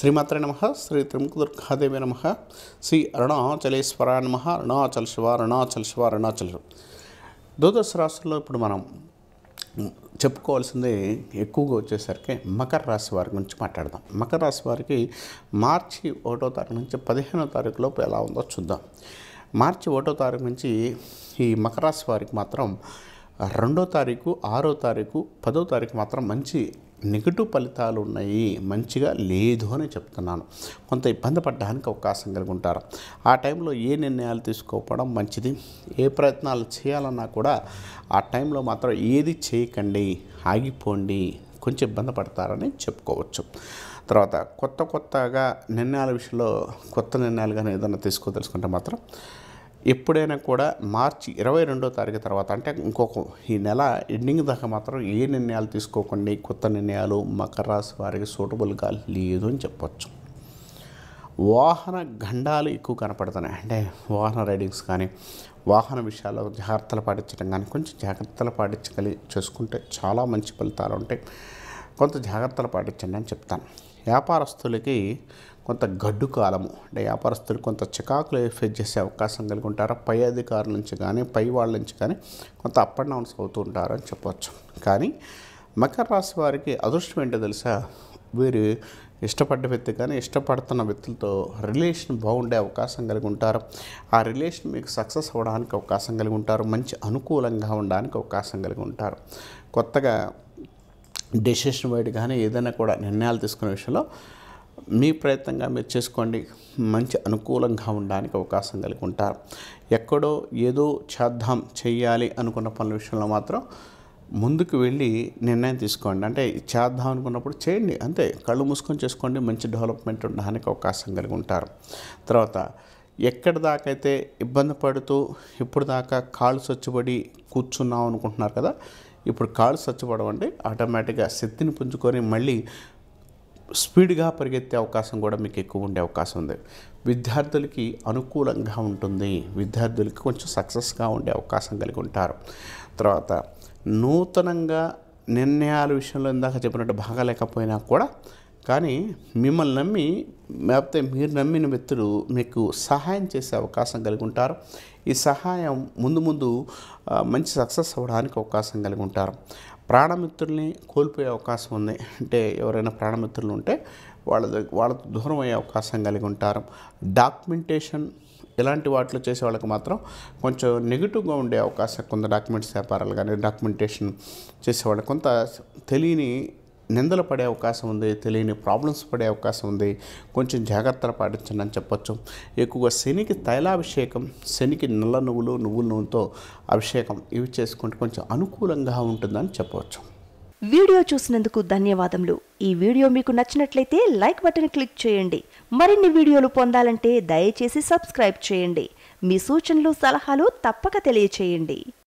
శ్రీమాత్రే నమ శ్రీ త్రిముఖదుర్గాదేవి నమ శ్రీ అరుణాచలేశ్వర నమ అరుణాచల శివ అరుణాచల శివ అరుణాచల శివ ద్వాదశ రాశుల్లో ఇప్పుడు మనం చెప్పుకోవాల్సింది ఎక్కువగా వచ్చేసరికి మకర రాశి వారి గురించి మాట్లాడదాం మకర రాశి వారికి మార్చి ఒకటో తారీఖు నుంచి పదిహేనో తారీఖు లోపు ఎలా ఉందో చూద్దాం మార్చి ఒకటో తారీఖు నుంచి ఈ మకర రాశి వారికి మాత్రం రెండో తారీఖు ఆరో తారీఖు పదో తారీఖు మాత్రం మంచి నెగిటివ్ ఫలితాలు ఉన్నాయి మంచిగా లేదు అని చెప్తున్నాను కొంత ఇబ్బంది పడడానికి అవకాశం కలిగి ఉంటారు ఆ టైంలో ఏ నిర్ణయాలు తీసుకోకపోవడం మంచిది ఏ ప్రయత్నాలు చేయాలన్నా కూడా ఆ టైంలో మాత్రం ఏది చేయకండి ఆగిపోండి కొంచెం ఇబ్బంది పడతారని చెప్పుకోవచ్చు తర్వాత కొత్త కొత్తగా నిర్ణయాల విషయంలో కొత్త నిర్ణయాలు కానీ ఏదైనా తీసుకోదలుచుకుంటే మాత్రం ఎప్పుడైనా కూడా మార్చి ఇరవై రెండో తారీఖు తర్వాత అంటే ఇంకొక ఈ నెల ఎండింగ్ దాకా మాత్రం ఏ నిర్ణయాలు తీసుకోకండి కొత్త నిర్ణయాలు మకర రాశి వారికి సూటబుల్గా లేదు అని చెప్పొచ్చు వాహన గండాలు ఎక్కువ కనపడుతున్నాయి అంటే వాహన రైడింగ్స్ కానీ వాహన విషయాల్లో జాగ్రత్తలు పాటించడం కానీ కొంచెం జాగ్రత్తలు పాటించగలి చేసుకుంటే చాలా మంచి ఫలితాలు ఉంటాయి కొంత జాగ్రత్తలు పాటించండి అని చెప్తాను వ్యాపారస్తులకి కొంత గడ్డు కాలము అంటే వ్యాపారస్తులు కొంత చికాకులు ఫేస్ చేసే అవకాశం కలిగి ఉంటారు పై అధికారుల నుంచి కానీ పై వాళ్ళ నుంచి కానీ కొంత అప్ అండ్ డౌన్స్ అవుతూ ఉంటారు అని చెప్పవచ్చు కానీ మకర రాశి వారికి అదృష్టం ఏంటో తెలుసా వీరు ఇష్టపడ్డ వ్యక్తి కానీ ఇష్టపడుతున్న వ్యక్తులతో రిలేషన్ బాగుండే అవకాశం కలిగి ఉంటారు ఆ రిలేషన్ మీకు సక్సెస్ అవ్వడానికి అవకాశం కలిగి ఉంటారు మంచి అనుకూలంగా ఉండడానికి అవకాశం కలిగి ఉంటారు కొత్తగా డెసిషన్ వైడ్ కానీ ఏదైనా కూడా నిర్ణయాలు తీసుకునే విషయంలో మీ ప్రయత్నంగా మీరు చేసుకోండి మంచి అనుకూలంగా ఉండడానికి అవకాశం కలిగి ఉంటారు ఎక్కడో ఏదో చేద్దాం చెయ్యాలి అనుకున్న పనుల విషయంలో మాత్రం ముందుకు వెళ్ళి నిర్ణయం తీసుకోండి అంటే చేద్దాం అనుకున్నప్పుడు చేయండి అంతే కళ్ళు మూసుకొని చేసుకోండి మంచి డెవలప్మెంట్ ఉండడానికి అవకాశం కలిగి ఉంటారు తర్వాత ఎక్కడి దాకా అయితే ఇబ్బంది పడుతూ ఇప్పుడు దాకా కాళ్ళు స్వచ్ఛపడి కూర్చున్నాం అనుకుంటున్నారు కదా ఇప్పుడు కాళ్ళు స్వచ్ఛపడడం అంటే ఆటోమేటిక్గా శక్తిని పుంజుకొని మళ్ళీ స్పీడ్గా పరిగెత్తే అవకాశం కూడా మీకు ఎక్కువ ఉండే అవకాశం ఉంది విద్యార్థులకి అనుకూలంగా ఉంటుంది విద్యార్థులకి కొంచెం సక్సెస్గా ఉండే అవకాశం కలిగి ఉంటారు తర్వాత నూతనంగా నిర్ణయాల విషయంలో ఇందాక చెప్పినట్టు బాగాలేకపోయినా కూడా కానీ మిమ్మల్ని నమ్మి లేకపోతే మీరు నమ్మిన వ్యక్తులు మీకు సహాయం చేసే అవకాశం కలిగి ఉంటారు ఈ సహాయం ముందు ముందు ఆ, మంచి సక్సెస్ అవ్వడానికి అవకాశం కలిగి ఉంటారు ప్రాణమిత్రుల్ని కోల్పోయే అవకాశం ఉంది అంటే ఎవరైనా ప్రాణమిత్రులు ఉంటే వాళ్ళ దగ్గ- వాళ్ళతో దూరం అయ్యే అవకాశం కలిగి ఉంటారు డాక్యుమెంటేషన్ ఇలాంటి వాటిలో చేసే వాళ్ళకి మాత్రం కొంచెం నెగిటివ్గా ఉండే అవకాశం కొంత డాక్యుమెంట్స్ వ్యాపారాలు కానీ డాక్యుమెంటేషన్ చేసేవాళ్ళకి కొంత తెలియని నిందలు పడే అవకాశం ఉంది తెలియని ప్రాబ్లమ్స్ పడే అవకాశం ఉంది కొంచెం జాగ్రత్తలు పాటించండి అని చెప్పొచ్చు ఎక్కువగా శనికి తైలాభిషేకం శనికి నల్ల నువ్వులు నువ్వుల నూనెతో అభిషేకం ఇవి చేసుకుంటే కొంచెం అనుకూలంగా ఉంటుందని చెప్పవచ్చు వీడియో చూసినందుకు ధన్యవాదములు ఈ వీడియో మీకు నచ్చినట్లయితే లైక్ బటన్ క్లిక్ చేయండి మరిన్ని వీడియోలు పొందాలంటే దయచేసి సబ్స్క్రైబ్ చేయండి మీ సూచనలు సలహాలు తప్పక తెలియచేయండి